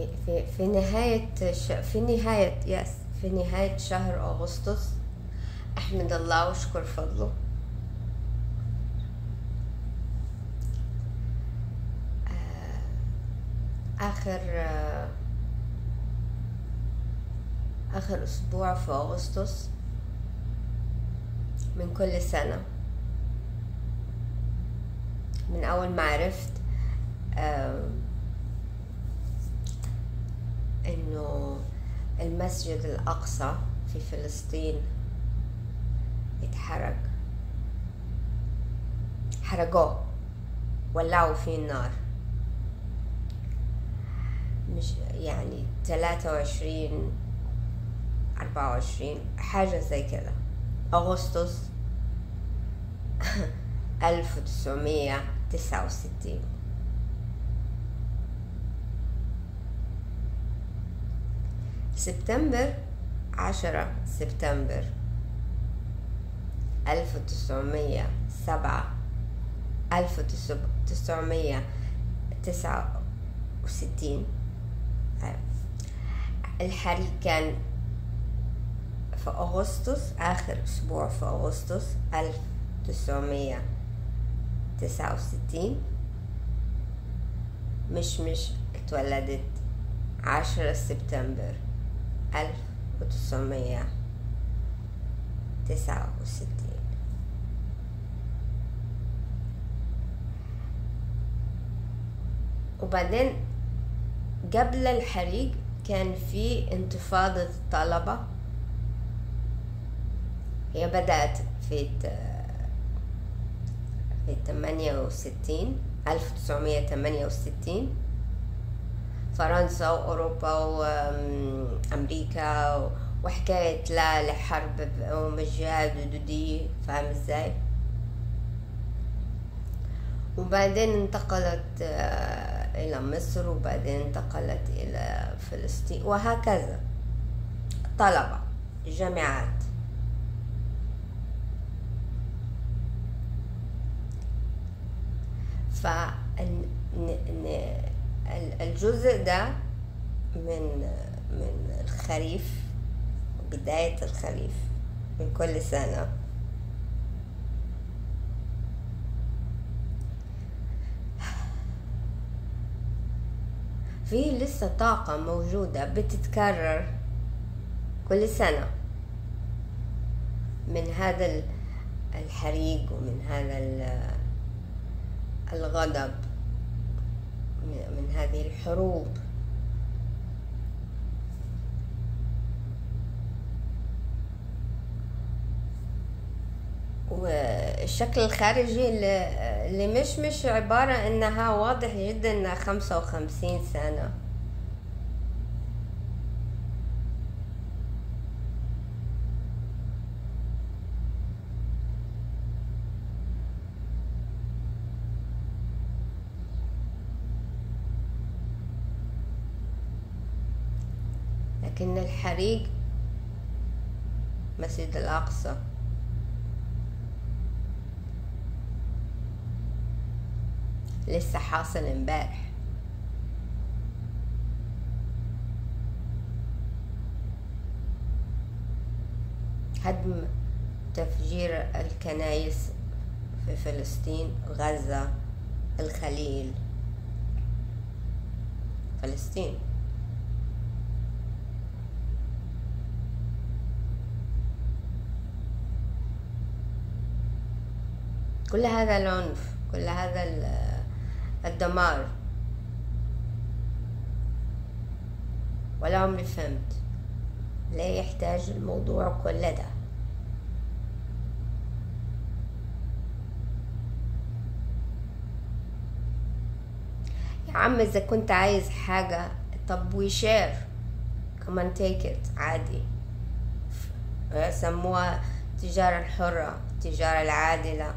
في في في نهاية ش... في نهاية يس في نهاية شهر أغسطس أحمد الله واشكر فضله آه، آخر آه، آخر أسبوع في أغسطس من كل سنة من أول ما عرفت آم، إنه المسجد الأقصى في فلسطين اتحرق حرقوه ولعوا فيه النار مش يعني تلاتة وعشرين أربعة وعشرين حاجة زي كده أغسطس ألف وتسعمية تسعة وستين سبتمبر عشرة سبتمبر ألف وتسعمية سبعة ألف وتسعمية تسعة وستين الحريق كان في أغسطس آخر أسبوع في أغسطس ألف تسعمية تسعة وستين مش مش اتولدت عشرة سبتمبر ألف وتسعمية تسعة وستين وبعدين قبل الحريق كان في انتفاضة الطلبة هي بدأت في في تمانية وستين ألف تسعمية تمانية وستين فرنسا وأوروبا وأمريكا وحكاية لا لحرب ومجهاد ودودي فاهم ازاي وبعدين انتقلت إلى مصر وبعدين انتقلت إلى فلسطين وهكذا طلبة جامعات فالجزء ده من من الخريف بداية الخريف من كل سنة في لسه طاقة موجودة بتتكرر كل سنة من هذا الحريق ومن هذا الغضب من هذه الحروب والشكل الخارجي اللي مش مش عبارة انها واضح جدا انها خمسة وخمسين سنة لكن الحريق مسجد الأقصى لسه حاصل امبارح هدم تفجير الكنايس في فلسطين غزة الخليل فلسطين كل هذا العنف كل هذا الدمار ولا عمري فهمت ليه يحتاج الموضوع كل ده يا عم اذا كنت عايز حاجة طب وشير كمان تيك ات عادي سموها التجارة الحرة التجارة العادلة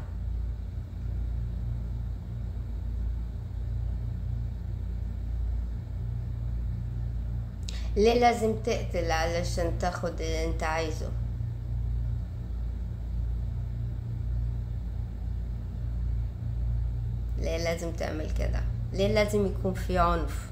ليه لازم تقتل علشان تاخد اللي انت عايزه ليه لازم تعمل كده ليه لازم يكون في عنف